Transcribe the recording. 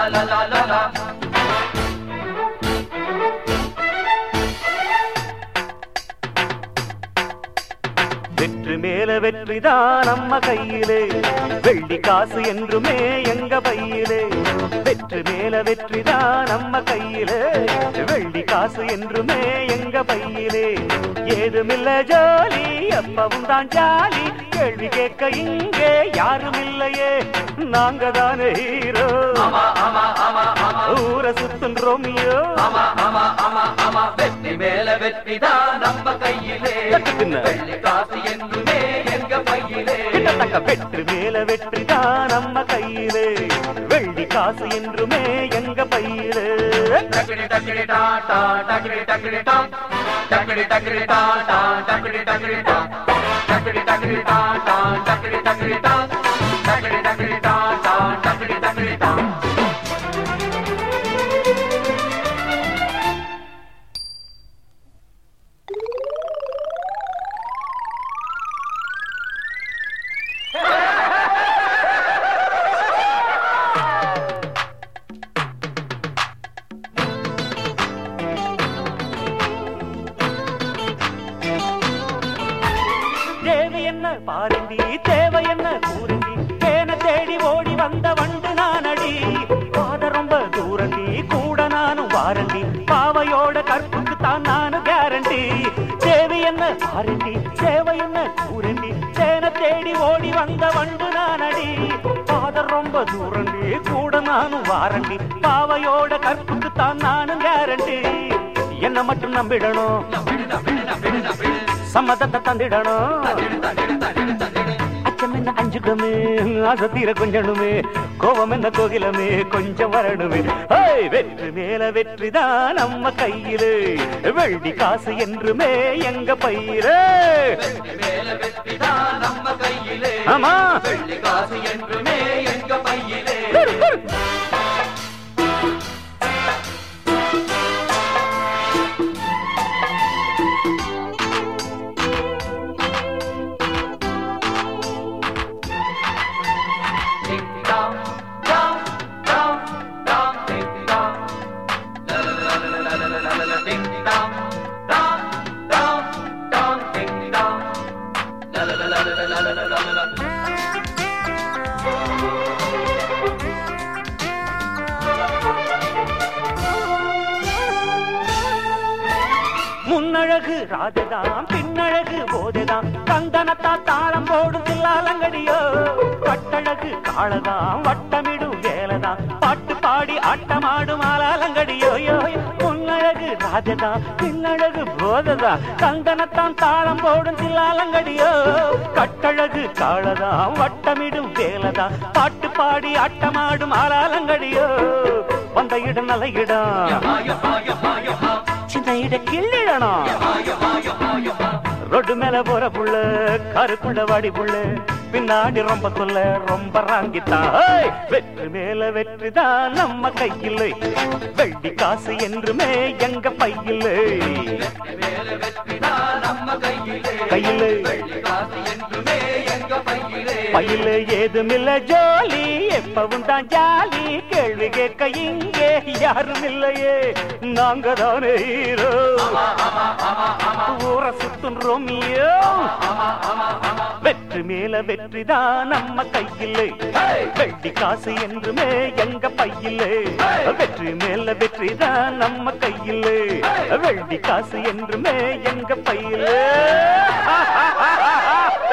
la la la la. வெற்றி மேல வெற்றிதான் நம்ம கையிலே வெள்ளி காசு என்றுமே எங்க பையிலே வெற்றி மேல வெற்றிதான் நம்ம கையிலே வெள்ளி காசு என்றுமே எங்க பையிலே ஏதுமில்ல ஜோலி எப்பவும் தான் ஜாலி கேள்வி கேட்க இங்கே யாரும் இல்லையே நாங்க தானே ஹீரோ ஆமா ஆமா ஆமா ஆமா ஊரை சுத்தும் ரோமியோ ஆமா ஆமா ஆமா ஆமா வெற்றி மேல வெற்றி தான் நம்ம கையிலே தட்டு பின்ன. வெள்ளி காசு என்றுமே எங்க பையிலே கிட்டத்தக்க வெற்றி மேல வெற்றிதான் நம்ம கையிலே வெள்ளி காசு என்றுமே எங்க பையிலே டக்கடி டக்கடி டா டா டக்கடி டக்கடி டா டக்கடி டக்கடி டா டா டக்கடி டக்கடி டா டக்கடி டக்கடி டா டா டக்கடி டக்கடி டா டக்கடி டக்கடி டா டா டக்கடி டக்கடி டா தேவை என்ன பாருண்டி தேவை என்ன கூறுண்டி தேன தேடி ஓடி வந்த வண்டு நானடி பாத ரொம்ப தூரண்டி கூட நானும் வாரண்டி பாவையோட கற்புக்கு தான் நானும் கேரண்டி தேவை என்ன பாருண்டி தேவை என்ன கூறுண்டி தேன தேடி ஓடி வந்த வண்டு நானடி பாத ரொம்ப தூரண்டி கூட நானும் வாரண்டி பாவையோட கற்புக்கு தான் நானும் கேரண்டி என்ன மட்டும் நம்பிடணும் சம்மதத்தை தந்திடணும் அச்சம் என்ன அஞ்சுக்கமே ஆசை தீர கொஞ்சணுமே கோபம் என்ன கோகிலமே கொஞ்சம் வரணுமே ஹேய், வெற்றி மேல வெற்றிதான் நம்ம கையிலே வெள்ளி காசு என்றுமே எங்க பையிலே வெற்றி மேல வெற்றி தான் நம்ம கையிலே ஆமா வெள்ளி காசு என்றுமே எங்க பையிலே Ding dong, dong, dong, dong, ding dong. La la la la la la la la la la ding dong, dong, dong, dong, ding dong. La la la la la la la la la la la. முன்னழகு ராஜதாம் பின்னழகு போதைதாம் தந்தனத்தா தாளம் போடும் தில்லாலங்கடியோ கட்டழகு காளதாம் வட்டமிடும் வேலைதாம் பாட்டு பாடி ஆட்டமாடும் ஆலாலங்கடியோ யோ யோ. முன்னழகு ராஜதாம் பின்னழகு போதைதாம் தந்தனத்தான் தாளம் போடும் தில்லாலங்கடியோ கட்டழகு காளதாம் வட்டமிடும் வேலைதாம் பாட்டு பாடி ஆட்டமாடும் ஆலாலங்கடியோ வந்த இடம் நல்ல இடம் Yama, yama, yama, yama. சின்ன இட கிள்ளிடணும் Yama, yama, yama, yama. ரொட்டு மேல போற புள்ள கருக்குள்ள வாடி புள்ள பின்னாடி ரொம்ப சொல்ல ரொம்ப ராங்கித்தான் ஹேய்! வெற்றி மேல வெற்றி தான் நம்ம கையில் வெள்ளி காசு என்றுமே எங்க பையில் வெற்றி மேல வெற்றி தான் நம்ம கையிலே கையில் வெள்ளி காசு என்றுமே எங்க பையிலே பையில் ஏதுமில்ல ஜோலி எப்பவும் தான் ஜாலி கேள்வி கேட்க இங்கே யாரும் இல்லையே நாங்க தானே ஹீரோ ஊரை சுத்தும் ரோமியோ வெற்றி மேல வெற்றி தான் நம்ம கையில் வெள்ளி காசு என்றுமே எங்க பையில் வெற்றி மேல வெற்றி தான் நம்ம கையில் வெள்ளி காசு என்றுமே எங்க பையில்